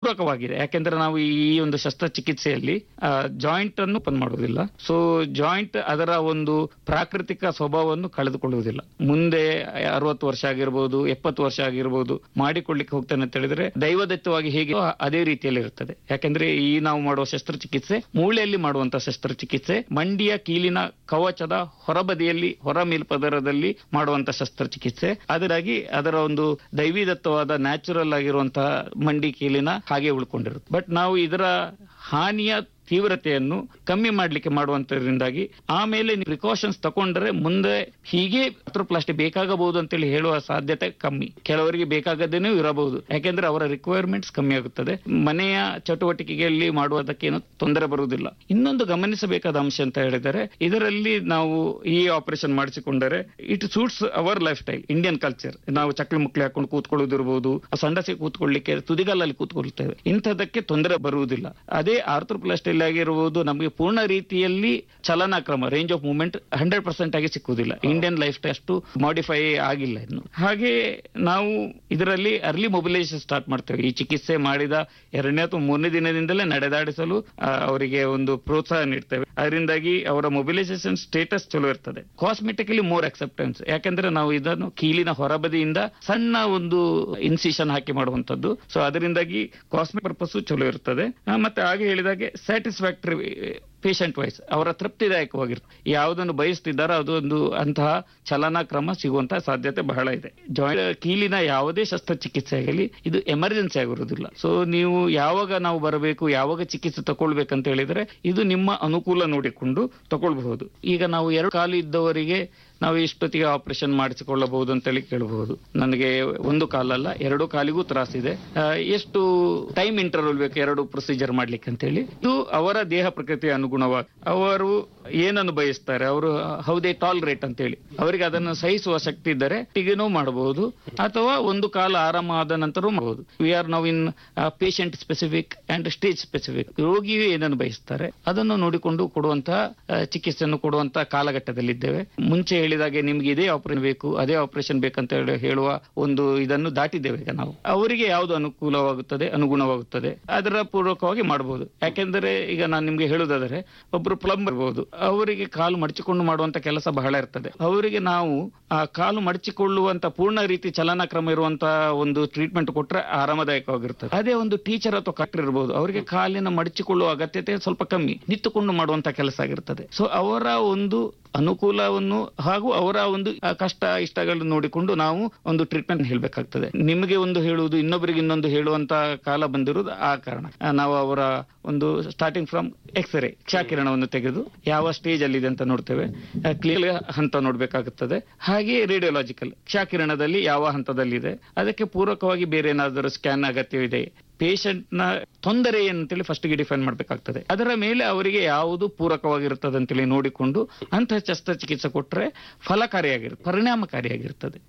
ಪೂರಕವಾಗಿದೆ ಯಾಕೆಂದ್ರೆ ನಾವು ಈ ಒಂದು ಶಸ್ತ್ರಚಿಕಿತ್ಸೆಯಲ್ಲಿ ಜಾಯಿಂಟ್ ಅನ್ನು ಓಪನ್ ಮಾಡುವುದಿಲ್ಲ ಸೊ ಜಾಯಿಂಟ್ ಅದರ ಒಂದು ಪ್ರಾಕೃತಿಕ ಸ್ವಭಾವವನ್ನು ಕಳೆದುಕೊಳ್ಳುವುದಿಲ್ಲ ಮುಂದೆ ಅರವತ್ತು ವರ್ಷ ಆಗಿರ್ಬೋದು ಎಪ್ಪತ್ತು ವರ್ಷ ಆಗಿರ್ಬೋದು ಮಾಡಿಕೊಳ್ಳಿಕ್ಕೆ ಹೋಗ್ತಾನೆ ಅಂತ ಹೇಳಿದ್ರೆ ದೈವದತ್ತವಾಗಿ ಹೇಗೆ ಅದೇ ರೀತಿಯಲ್ಲಿ ಇರುತ್ತದೆ ಯಾಕೆಂದ್ರೆ ಈ ನಾವು ಮಾಡುವ ಶಸ್ತ್ರಚಿಕಿತ್ಸೆ ಮೂಳೆಯಲ್ಲಿ ಮಾಡುವಂತಹ ಶಸ್ತ್ರಚಿಕಿತ್ಸೆ ಮಂಡಿಯ ಕೀಲಿನ ಕವಚದ ಹೊರಬದಿಯಲ್ಲಿ ಹೊರ ಮೇಲ್ಪದರದಲ್ಲಿ ಮಾಡುವಂತಹ ಶಸ್ತ್ರಚಿಕಿತ್ಸೆ ಅದರಾಗಿ ಅದರ ಒಂದು ದೈವಿದತ್ತವಾದ ನ್ಯಾಚುರಲ್ ಆಗಿರುವಂತಹ ಮಂಡಿ ಕೀಲಿನ ಹಾಗೆ ಉಳ್ಕೊಂಡಿರುತ್ತೆ ಬಟ್ ನಾವು ಇದರ ಹಾನಿಯ ತೀವ್ರತೆಯನ್ನು ಕಮ್ಮಿ ಮಾಡಲಿಕ್ಕೆ ಮಾಡುವಂತದ್ರಿಂದಾಗಿ ಆಮೇಲೆ ಪ್ರಿಕಾಷನ್ಸ್ ತಗೊಂಡ್ರೆ ಮುಂದೆ ಹೀಗೆ ಪ್ಲಾಸ್ಟಿಕ್ ಬೇಕಾಗಬಹುದು ಅಂತೇಳಿ ಹೇಳುವ ಸಾಧ್ಯತೆ ಕಮ್ಮಿ ಕೆಲವರಿಗೆ ಬೇಕಾಗದೇನೂ ಇರಬಹುದು ಯಾಕೆಂದ್ರೆ ಅವರ ರಿಕ್ವೈರ್ಮೆಂಟ್ಸ್ ಕಮ್ಮಿ ಆಗುತ್ತದೆ ಮನೆಯ ಚಟುವಟಿಕೆಯಲ್ಲಿ ಮಾಡುವುದಕ್ಕೇನು ತೊಂದರೆ ಬರುವುದಿಲ್ಲ ಇನ್ನೊಂದು ಗಮನಿಸಬೇಕಾದ ಅಂಶ ಅಂತ ಹೇಳಿದರೆ ಇದರಲ್ಲಿ ನಾವು ಈ ಆಪರೇಷನ್ ಮಾಡಿಸಿಕೊಂಡರೆ it suits our life style Indian culture ನಾವು ಚಕ್ಲಿ ಮುಕ್ಲಿ ಹಾಕೊಂಡು ಕೂತ್ಕೊಳ್ಳುವುದಿರಬಹುದು ಸಂಡಸಿ ಕೂತ್ಕೊಳ್ಳಿಕ್ಕೆ ತುದಿಗಾಲಲ್ಲಿ ಕೂತ್ಕೊಳ್ತೇವೆ ಇಂಥದಕ್ಕೆ ತೊಂದರೆ ಬರುವುದಿಲ್ಲ ಅದೇ ಆರ್ಥೋಪ್ಲಾಸ್ಟಿ ಆಗಿರುವುದು ನಮಗೆ ಪೂರ್ಣ ರೀತಿಯಲ್ಲಿ ಚಲನಾಕ್ರಮ range of movement hundred percent ಆಗಿ ಸಿಕ್ಕುವುದಿಲ್ಲ ಇಂಡಿಯನ್ ಲೈಫ್ ಅಷ್ಟು ಮಾಡಿಫೈ ಆಗಿಲ್ಲ ಇನ್ನು ಹಾಗೆ ನಾವು ಇದರಲ್ಲಿ ಅರ್ಲಿ ಮೊಬಿಲೈಸೇಷನ್ ಸ್ಟಾರ್ಟ್ ಮಾಡ್ತೇವೆ ಈ ಚಿಕಿತ್ಸೆ ಮಾಡಿದ ಎರಡನೇ ಅಥವಾ ಮೂರನೇ ದಿನದಿಂದಲೇ ನಡೆದಾಡಿಸಲು ಆ, ಅವರಿಗೆ ಒಂದು ಪ್ರೋತ್ಸಾಹ ನೀಡ್ತೇವೆ ಅದರಿಂದಾಗಿ ಅವರ ಮೊಬಿಲೈಸೇಷನ್ ಸ್ಟೇಟಸ್ ಚಲೋ ಇರ್ತದೆ ಕಾಸ್ಮೆಟಿಕಲಿ ಮೋರ್ ಅಕ್ಸೆಪ್ಟೆನ್ಸ್ ಯಾಕಂದ್ರೆ ನಾವು ಇದನ್ನು ಕೀಲಿನ ಹೊರಬದಿಯಿಂದ ಸಣ್ಣ ಒಂದು ಇನ್ಸಿಷನ್ ಹಾಕಿ ಮಾಡುವಂತದ್ದು ಸೊ ಅದರಿಂದಾಗಿ ಕಾಸ್ಮೆಟಿಕ್ ಪರ್ಪಸ್ ಚಲೋ ಇರ್ತದೆ ಆ, ಮತ್ತೆ ಹಾಗೆ ಹೇಳಿದಾಗೆ ಸ್ಯಾಟಿಸ್ಫ್ಯಾಕ್ಟರಿ ಪೇಷಂಟ್ ವೈಸ್ ಅವರ ತೃಪ್ತಿದಾಯಕವಾಗಿರುತ್ತೆ ಯಾವುದನ್ನು ಬಯಸ್ತಿದ್ದಾರೋ ಅದು ಒಂದು ಅಂತಹ ಚಲನಾ ಕ್ರಮ ಸಿಗುವಂತಹ ಸಾಧ್ಯತೆ ಬಹಳ ಇದೆ ಜಾಯಿಂಟ್ ಕೀಲಿನ ಯಾವುದೇ ಶಸ್ತ್ರಚಿಕಿತ್ಸೆ ಆಗಲಿ ಇದು ಎಮರ್ಜೆನ್ಸಿ ಆಗಿರುವುದಿಲ್ಲ ಸೊ ನೀವು ಯಾವಾಗ ನಾವು ಬರಬೇಕು ಯಾವಾಗ ಚಿಕಿತ್ಸೆ ತಗೊಳ್ಬೇಕಂತ ಹೇಳಿದ್ರೆ ಇದು ನಿಮ್ಮ ಅನುಕೂಲ ನೋಡಿಕೊಂಡು ತಗೊಳ್ಬಹುದು ಈಗ ನಾವು ಎರಡು ಕಾಲು ಇದ್ದವರಿಗೆ ನಾವು ಇಷ್ಟೊತ್ತಿಗೆ ಆಪರೇಷನ್ ಮಾಡಿಸಿಕೊಳ್ಳಬಹುದು ಅಂತೇಳಿ ಕೇಳಬಹುದು ನನಗೆ ಒಂದು ಕಾಲಲ್ಲ ಎರಡು ಕಾಲಿಗೂ ತ್ರಾಸಿದೆ ಆ, ಎಷ್ಟು ಟೈಮ್ ಇಂಟರ್ವಲ್ ಬೇಕು ಎರಡು ಪ್ರೊಸೀಜರ್ ಮಾಡ್ಲಿಕ್ಕೆ ಅಂತೇಳಿ ಇದು ಅವರ ದೇಹ ಪ್ರಕೃತಿಯ ಅನುಗುಣವಾಗಿ ಅವರು ಏನನ್ನು ಬಯಸ್ತಾರೆ ಅವರು ಹೌದೇ ಟಾಲರೇಟ್ ಅಂತೇಳಿ ಅವರಿಗೆ ಅದನ್ನು ಸಹಿಸುವ ಶಕ್ತಿ ಇದ್ದರೆ ಟಿಗೆನೂ ಮಾಡಬಹುದು ಅಥವಾ ಒಂದು ಕಾಲ ಆರಾಮ ಆದ ನಂತರ ಮಾಡಬಹುದು we are now in patient specific and stage specific ರೋಗಿಯು ಏನನ್ನು ಬಯಸ್ತಾರೆ ಅದನ್ನು ನೋಡಿಕೊಂಡು ಕೊಡುವಂತಹ ಆ, ಚಿಕಿತ್ಸೆಯನ್ನು ಕೊಡುವಂತಹ ಕಾಲಘಟ್ಟದಲ್ಲಿದ್ದೇವೆ ಮುಂಚೆ ಹೇಳಿದಾಗೆ ನಿಮ್ಗೆ ಇದೇ ಆಪರೇಷನ್ ಬೇಕು ಅದೇ ಆಪರೇಷನ್ ಬೇಕಂತ ಹೇಳಿ ಹೇಳುವ ಒಂದು ಇದನ್ನು ದಾಟಿದ್ದೇವೆ ಈಗ ನಾವು ಅವರಿಗೆ ಯಾವುದು ಅನುಕೂಲವಾಗುತ್ತದೆ ಅನುಗುಣವಾಗುತ್ತದೆ ಅದರ ಪೂರ್ವಕವಾಗಿ ಮಾಡಬಹುದು ಯಾಕೆಂದರೆ ಈಗ ನಾನು ನಿಮ್ಗೆ ಹೇಳುವುದಾದರೆ ಒಬ್ರು ಪ್ಲಂಬರ್ ಇರಬಹುದು ಅವರಿಗೆ ಕಾಲು ಮಡಚಿಕೊಂಡು ಮಾಡುವಂತ ಕೆಲಸ ಬಹಳ ಇರ್ತದೆ ಅವರಿಗೆ ನಾವು ಆ ಕಾಲು ಮಡಚಿಕೊಳ್ಳುವಂತ ಪೂರ್ಣ ರೀತಿ ಚಲನಕ್ರಮ ಇರುವಂತಹ ಒಂದು ಟ್ರೀಟ್ಮೆಂಟ್ ಕೊಟ್ರೆ ಆರಾಮದಾಯಕವಾಗಿರ್ತದೆ ಅದೇ ಒಂದು ಟೀಚರ್ ಅಥವಾ ಕಟ್ಟರ್ ಇರಬಹುದು ಅವರಿಗೆ ಕಾಲಿನ ಮಡಚಿಕೊಳ್ಳುವ ಅಗತ್ಯತೆ ಸ್ವಲ್ಪ ಕಮ್ಮಿ ನಿಂತುಕೊಂಡು ಮಾಡುವಂತ ಕೆಲಸ ಆಗಿರ್ತದೆ ಸೊ ಅವರ ಒಂದು ಅನುಕೂಲವನ್ನು ಹಾಗೂ ಅವರ ಒಂದು ಆ, ಕಷ್ಟ ಇಷ್ಟಗಳನ್ನು ನೋಡಿಕೊಂಡು ನಾವು ಒಂದು ಟ್ರೀಟ್ಮೆಂಟ್ ಹೇಳಬೇಕಾಗ್ತದೆ ನಿಮಗೆ ಒಂದು ಹೇಳುವುದು ಇನ್ನೊಬ್ಬರಿಗೆ ಇನ್ನೊಂದು ಹೇಳುವಂತ ಕಾಲ ಬಂದಿರುವುದು ಆ ಕಾರಣ ಆ, ನಾವು ಅವರ ಒಂದು ಸ್ಟಾರ್ಟಿಂಗ್ ಫ್ರಮ್ ಎಕ್ಸ್ರೇ ಕ್ಷಾಕಿರಣವನ್ನು ತೆಗೆದು ಯಾವ ಸ್ಟೇಜ್ ಅಲ್ಲಿ ಇದೆ ಅಂತ ನೋಡ್ತೇವೆ ಕ್ಲಿಯರ್ ಹಂತ ನೋಡ್ಬೇಕಾಗುತ್ತದೆ ಹಾಗೆ ರೇಡಿಯೋಲಾಜಿಕಲ್ ಕ್ಷಾಕಿರಣದಲ್ಲಿ ಯಾವ ಹಂತದಲ್ಲಿದೆ ಅದಕ್ಕೆ ಪೂರಕವಾಗಿ ಬೇರೆ ಏನಾದರೂ ಸ್ಕ್ಯಾನ್ ಅಗತ್ಯವಿದೆ ಪೇಷಂಟ್ ನ ತೊಂದರೆ ಏನಂತೇಳಿ ಫಸ್ಟ್ ಗೆ ಡಿಫೈನ್ ಮಾಡಬೇಕಾಗ್ತದೆ ಅದರ ಮೇಲೆ ಅವರಿಗೆ ಯಾವುದು ಪೂರಕವಾಗಿರುತ್ತದೆ ಅಂತೇಳಿ ನೋಡಿಕೊಂಡು ಅಂತಹ ಶಸ್ತ್ರಚಿಕಿತ್ಸೆ ಕೊಟ್ಟರೆ ಫಲಕಾರಿಯಾಗಿರುತ್ತೆ ಪರಿಣಾಮಕಾರಿಯಾಗಿರ್ತದೆ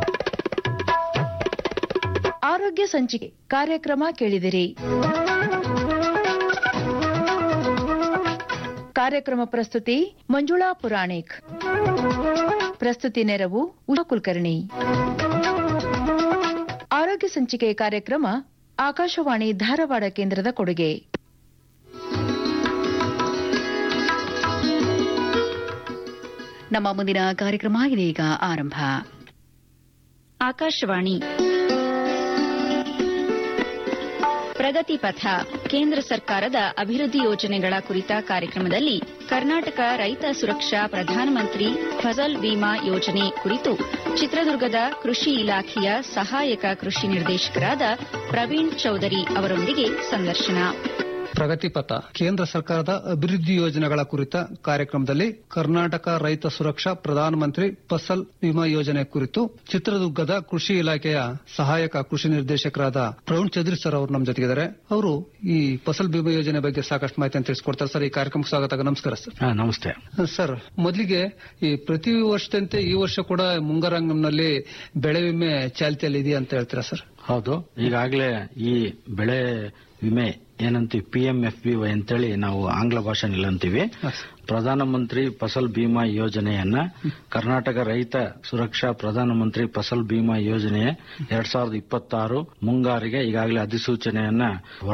ಆರೋಗ್ಯ ಸಂಚಿಕೆ ಕಾರ್ಯಕ್ರಮ ಕೇಳಿದಿರಿ ಕಾರ್ಯಕ್ರಮ ಪ್ರಸ್ತುತಿ ಮಂಜುಳಾ ಪುರಾಣಿಕ್ ಪ್ರಸ್ತುತಿ ನೆರವು ಉಷಾ ಕುಲಕರ್ಣಿ ಆರೋಗ್ಯ ಸಂಚಿಕೆ ಕಾರ್ಯಕ್ರಮ ಆಕಾಶವಾಣಿ ಧಾರವಾಡ ಕೇಂದ್ರದ ಕೊಡುಗೆ ನಮ್ಮ ಮುಂದಿನ ಕಾರ್ಯಕ್ರಮ ಇದೀಗ ಆರಂಭ ಆಕಾಶವಾಣಿ ಪ್ರಗತಿ ಪಥ ಕೇಂದ್ರ ಸರ್ಕಾರದ ಅಭಿವೃದ್ಧಿ ಯೋಜನೆಗಳ ಕುರಿತ ಕಾರ್ಯಕ್ರಮದಲ್ಲಿ ಕರ್ನಾಟಕ ರೈತ ಸುರಕ್ಷಾ ಪ್ರಧಾನಮಂತ್ರಿ ಫಸಲ್ ಬಿಮಾ ಯೋಜನೆ ಕುರಿತು ಚಿತ್ರದುರ್ಗದ ಕೃಷಿ ಇಲಾಖೆಯ ಸಹಾಯಕ ಕೃಷಿ ನಿರ್ದೇಶಕರಾದ ಪ್ರವೀಣ್ ಚೌಧರಿ ಅವರೊಂದಿಗೆ ಸಂದರ್ಶನ ಪ್ರಗತಿಪಥ ಕೇಂದ್ರ ಸರ್ಕಾರದ ಅಭಿವೃದ್ಧಿ ಯೋಜನೆಗಳ ಕುರಿತ ಕಾರ್ಯಕ್ರಮದಲ್ಲಿ ಕರ್ನಾಟಕ ರೈತ ಸುರಕ್ಷಾ ಪ್ರಧಾನಮಂತ್ರಿ ಫಸಲ್ ವಿಮಾ ಯೋಜನೆ ಕುರಿತು ಚಿತ್ರದುರ್ಗದ ಕೃಷಿ ಇಲಾಖೆಯ ಸಹಾಯಕ ಕೃಷಿ ನಿರ್ದೇಶಕರಾದ ಪ್ರವೀಣ್ ಚೌಧರಿ ಸರ್ ಅವರು ನಮ್ಮ ಜೊತೆಗಿದ್ದಾರೆ ಅವರು ಈ ಫಸಲ್ ಬಿಮಾ ಯೋಜನೆ ಬಗ್ಗೆ ಸಾಕಷ್ಟು ಮಾಹಿತಿಯನ್ನು ತಿಳಿಸಿಕೊಡ್ತಾರೆ ಸರ್ ಈ ಕಾರ್ಯಕ್ರಮಕ್ಕೆ ಸ್ವಾಗತ ನಮಸ್ಕಾರ ಸರ್ ಹಾ, ನಮಸ್ತೆ ಸರ್ ಮೊದಲಿಗೆ ಈ ಪ್ರತಿ ವರ್ಷದಂತೆ ಈ ವರ್ಷ ಕೂಡ ಮುಂಗಾರಂಗಂನಲ್ಲಿ ಬೆಳೆ ವಿಮೆ ಚಾಲ್ತಿಯಲ್ಲಿ ಇದೆಯಾ ಅಂತ ಹೇಳ್ತೀರಾ ಸರ್ ಹೌದು ಈಗಾಗಲೇ ಈ ಬೆಳೆ ವಿಮೆ ಏನಂತೀವಿ P M F B Y ಅಂತೇಳಿ ನಾವು ಆಂಗ್ಲ ಭಾಷೆನಲ್ಲಿ ಅಂತೀವಿ ಪ್ರಧಾನಮಂತ್ರಿ ಫಸಲ್ ಬಿಮಾ ಯೋಜನೆಯನ್ನ ಕರ್ನಾಟಕ ರೈತ ಸುರಕ್ಷಾ ಪ್ರಧಾನಮಂತ್ರಿ ಫಸಲ್ ಬಿಮಾ ಯೋಜನೆ ಎರಡ್ ಸಾವಿರದ ಇಪ್ಪತ್ತಾರು ಮುಂಗಾರಿಗೆ ಈಗಾಗಲೇ ಅಧಿಸೂಚನೆಯನ್ನ